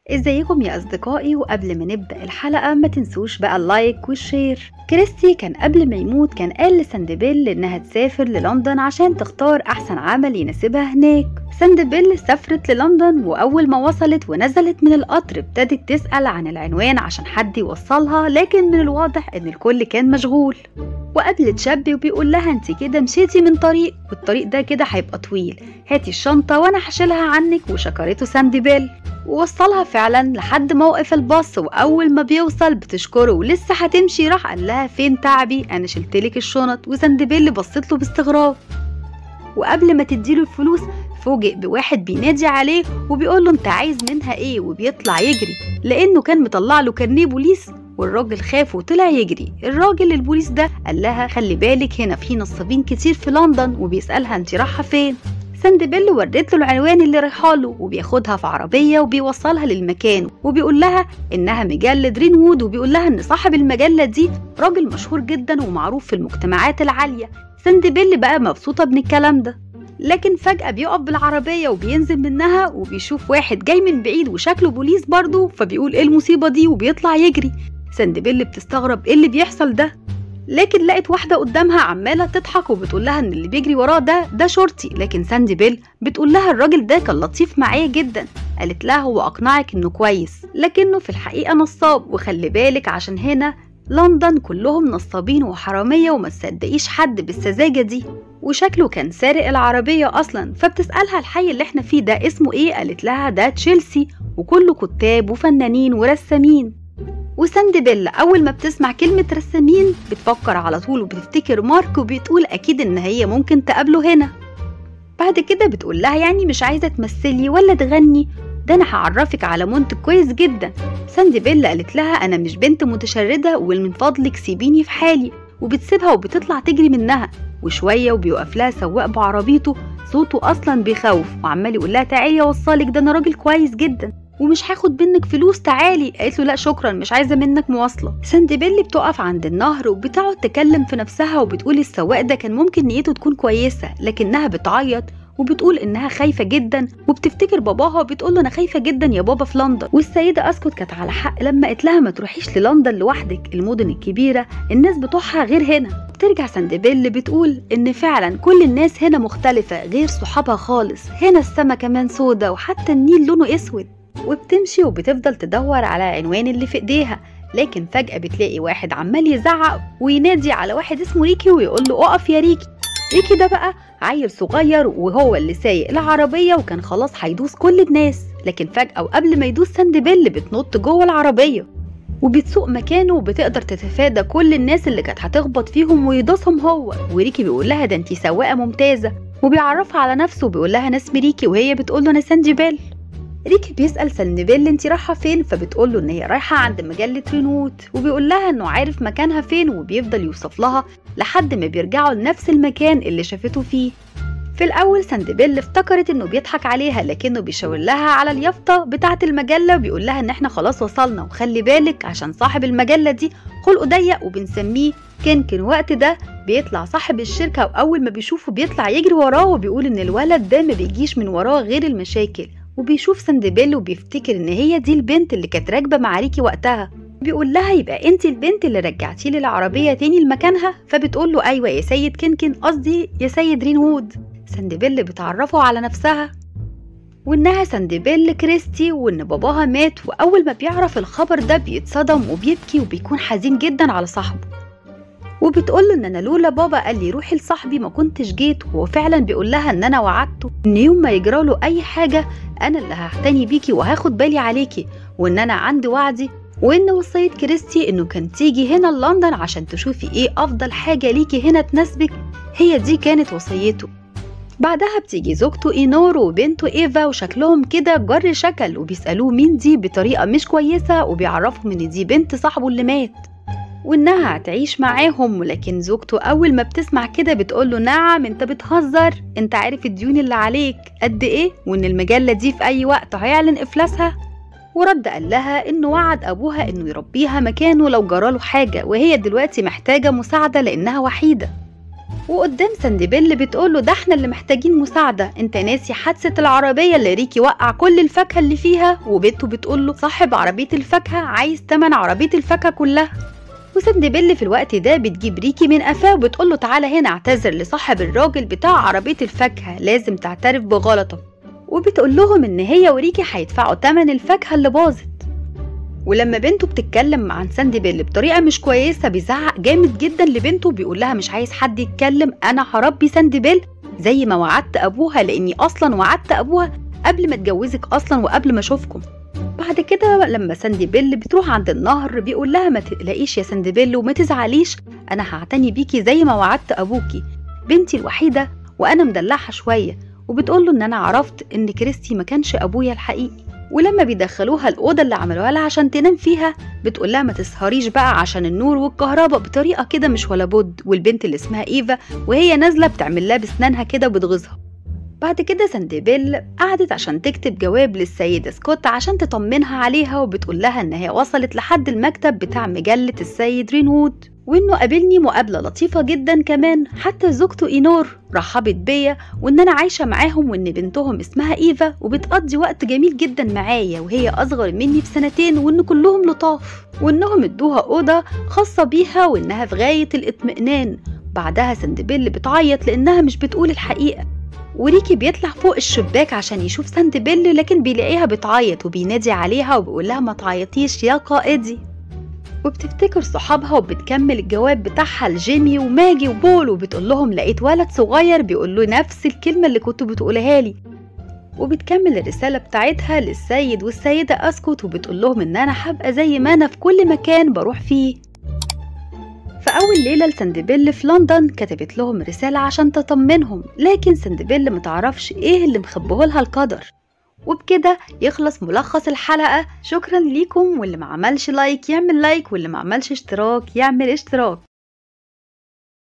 ازيكم يا اصدقائي وقبل ما نبدا الحلقه ما تنسوش بقى اللايك والشير كريستي كان قبل ما يموت كان قال لساندبيل انها تسافر للندن عشان تختار احسن عمل يناسبها هناك ساندبيل سافرت للندن واول ما وصلت ونزلت من القطر ابتدت تسال عن العنوان عشان حد يوصلها لكن من الواضح ان الكل كان مشغول وقابلت شاب وبيقول لها انت كده مشيتي من طريق والطريق ده كده هيبقى طويل هاتي الشنطه وانا هشيلها عنك وشكرته ساندبيل ووصلها فعلا لحد موقف الباص واول ما بيوصل بتشكره ولسه هتمشي راح قال لها فين تعبي انا شلتلك الشنط وسندبيل بصت له باستغراب وقبل ما تديله الفلوس فوجئ بواحد بينادي عليه وبيقول له انت عايز منها ايه وبيطلع يجري لانه كان مطلع له كارنيه بوليس والراجل خاف وطلع يجري الراجل البوليس ده قال لها خلي بالك هنا في نصابين كتير في لندن وبيسالها انت رايحه فين سندبيل ورت له العنوان اللي رايحه له وبياخدها في عربيه وبيوصلها للمكان وبيقول لها انها مجله درينوود وبيقول لها ان صاحب المجله دي راجل مشهور جدا ومعروف في المجتمعات العاليه سندبيل بقى مبسوطه من الكلام ده لكن فجأة بيقف بالعربية وبينزل منها وبيشوف واحد جاي من بعيد وشكله بوليس برضه فبيقول ايه المصيبة دي وبيطلع يجري سندبيل بتستغرب ايه اللي بيحصل ده لكن لقت واحدة قدامها عمالة تضحك وبتقول لها إن اللي بيجري وراه ده ده شرطي لكن ساندي بيل بتقول لها الراجل ده كان لطيف معايا جدا قالت لها هو أقنعك إنه كويس لكنه في الحقيقة نصاب وخلي بالك عشان هنا لندن كلهم نصابين وحرامية وما تصدقيش حد بالسذاجة دي وشكله كان سارق العربية أصلا فبتسألها الحي اللي احنا فيه ده اسمه ايه قالت لها ده تشيلسي وكله كتاب وفنانين ورسامين وساندبيلا أول ما بتسمع كلمة رسامين بتفكر على طول وبتفتكر مارك وبتقول أكيد إن هي ممكن تقابله هنا بعد كده بتقول لها يعني مش عايزة تمثلي ولا تغني ده أنا هعرفك على منتج كويس جدا ساندبيلا قالت لها أنا مش بنت متشردة ومن فضلك سيبيني في حالي وبتسيبها وبتطلع تجري منها وشوية وبيوقف لها سواق بعربيته صوته أصلا بيخوف وعمال يقول لها تعالي أوصلك ده أنا راجل كويس جدا ومش هاخد منك فلوس تعالي قالت له لا شكرا مش عايزه منك مواصله سندبيل بتقف عند النهر وبتقعد تكلم في نفسها وبتقول السواق ده كان ممكن نيته تكون كويسه لكنها بتعيط وبتقول انها خايفه جدا وبتفتكر باباها وبتقول له انا خايفه جدا يا بابا في لندن والسيده اسكت كانت على حق لما قالت لها ما تروحيش للندن لوحدك المدن الكبيره الناس بتوعها غير هنا بترجع سندبيل بتقول ان فعلا كل الناس هنا مختلفه غير صحابها خالص هنا السما كمان سودا وحتى النيل لونه اسود وبتمشي وبتفضل تدور على العنوان اللي في ايديها لكن فجأة بتلاقي واحد عمال يزعق وينادي على واحد اسمه ريكي ويقول له اقف يا ريكي ريكي ده بقى عيل صغير وهو اللي سايق العربية وكان خلاص هيدوس كل الناس لكن فجأة وقبل ما يدوس ساندبيل بتنط جوه العربية وبتسوق مكانه وبتقدر تتفادى كل الناس اللي كانت هتخبط فيهم ويدوسهم هو وريكي بيقول لها ده انتي سواقة ممتازة وبيعرفها على نفسه وبيقول لها انا اسمي ريكي وهي بتقول له انا ساندبيل ريكي بيسأل سلنبيل انت رايحة فين فبتقول له ان هي رايحة عند مجلة رينوت وبيقول لها انه عارف مكانها فين وبيفضل يوصف لها لحد ما بيرجعوا لنفس المكان اللي شافته فيه في الأول سندبيل افتكرت إنه بيضحك عليها لكنه بيشاور لها على اليافطة بتاعة المجلة وبيقول لها إن إحنا خلاص وصلنا وخلي بالك عشان صاحب المجلة دي خلقه ضيق وبنسميه كنكن وقت ده بيطلع صاحب الشركة وأول ما بيشوفه بيطلع يجري وراه وبيقول إن الولد ده ما بيجيش من وراه غير المشاكل وبيشوف سندبيل وبيفتكر ان هي دي البنت اللي كانت راكبه مع ريكي وقتها بيقول لها يبقى انت البنت اللي رجعتي لي العربيه تاني لمكانها فبتقول له ايوه يا سيد كنكن قصدي يا سيد رينوود سندبيل بتعرفه على نفسها وانها سندبيل كريستي وان باباها مات واول ما بيعرف الخبر ده بيتصدم وبيبكي وبيكون حزين جدا على صاحبه وبتقول له ان انا لولا بابا قال لي روحي لصاحبي ما كنتش جيت وهو فعلا بيقول لها ان انا وعدته ان يوم ما يجرى له اي حاجه انا اللي هعتني بيكي وهاخد بالي عليكي وان انا عندي وعدي وان وصية كريستي انه كان تيجي هنا لندن عشان تشوفي ايه افضل حاجه ليكي هنا تناسبك هي دي كانت وصيته بعدها بتيجي زوجته إينور وبنته إيفا وشكلهم كده جر شكل وبيسألوه مين دي بطريقة مش كويسة وبيعرفهم إن دي بنت صاحبه اللي مات وإنها هتعيش معاهم ولكن زوجته أول ما بتسمع كده بتقوله نعم أنت بتهزر أنت عارف الديون اللي عليك قد إيه وإن المجلة دي في أي وقت هيعلن إفلاسها ورد قال لها إنه وعد أبوها إنه يربيها مكانه لو جراله حاجة وهي دلوقتي محتاجة مساعدة لأنها وحيدة وقدام سندبيل بتقوله ده احنا اللي محتاجين مساعدة انت ناسي حادثة العربية اللي ريكي وقع كل الفاكهة اللي فيها وبنته بتقوله صاحب عربية الفاكهة عايز تمن عربية الفاكهة كلها وسندبيل في الوقت ده بتجيب ريكي من قفاه وبتقوله تعالى هنا اعتذر لصاحب الراجل بتاع عربية الفاكهة لازم تعترف بغلطك وبتقول لهم ان هي وريكي هيدفعوا تمن الفاكهة اللي باظت ولما بنته بتتكلم عن ساندي بيل بطريقه مش كويسه بيزعق جامد جدا لبنته بيقول لها مش عايز حد يتكلم انا هربي ساندي بيل زي ما وعدت ابوها لاني اصلا وعدت ابوها قبل ما اتجوزك اصلا وقبل ما اشوفكم بعد كده لما ساندي بيل بتروح عند النهر بيقول لها ما تقلقيش يا ساندي بيل وما تزعليش انا هعتني بيكي زي ما وعدت ابوكي بنتي الوحيده وانا مدلعها شويه وبتقول له ان انا عرفت ان كريستي ما كانش ابويا الحقيقي ولما بيدخلوها الأوضة اللي عملوها لها عشان تنام فيها بتقول لها ما تسهريش بقى عشان النور والكهرباء بطريقة كده مش ولا بد والبنت اللي اسمها إيفا وهي نازلة بتعمل لها بسنانها كده وبتغيظها بعد كده سندبيل قعدت عشان تكتب جواب للسيدة سكوت عشان تطمنها عليها وبتقول لها إن هي وصلت لحد المكتب بتاع مجلة السيد رينوود وإنه قابلني مقابلة لطيفة جدا كمان حتى زوجته إينور رحبت بيا وإن أنا عايشة معاهم وإن بنتهم اسمها إيفا وبتقضي وقت جميل جدا معايا وهي أصغر مني بسنتين وإن كلهم لطاف وإنهم ادوها أوضة خاصة بيها وإنها في غاية الاطمئنان بعدها سندبيل بتعيط لأنها مش بتقول الحقيقة وريكي بيطلع فوق الشباك عشان يشوف سندبيل لكن بيلاقيها بتعيط وبينادي عليها وبيقول لها ما تعيطيش يا قائدي وبتفتكر صحابها وبتكمل الجواب بتاعها لجيمي وماجي وبول وبتقول لهم لقيت ولد صغير بيقول له نفس الكلمة اللي كنتوا بتقولها لي وبتكمل الرسالة بتاعتها للسيد والسيدة أسكت وبتقول لهم إن أنا هبقى زي ما أنا في كل مكان بروح فيه في أول ليلة لسندبيل في لندن كتبت لهم رسالة عشان تطمنهم لكن سندبيل متعرفش إيه اللي مخبهولها القدر وبكده يخلص ملخص الحلقة شكرا ليكم واللي ما عملش لايك يعمل لايك واللي ما عملش اشتراك يعمل اشتراك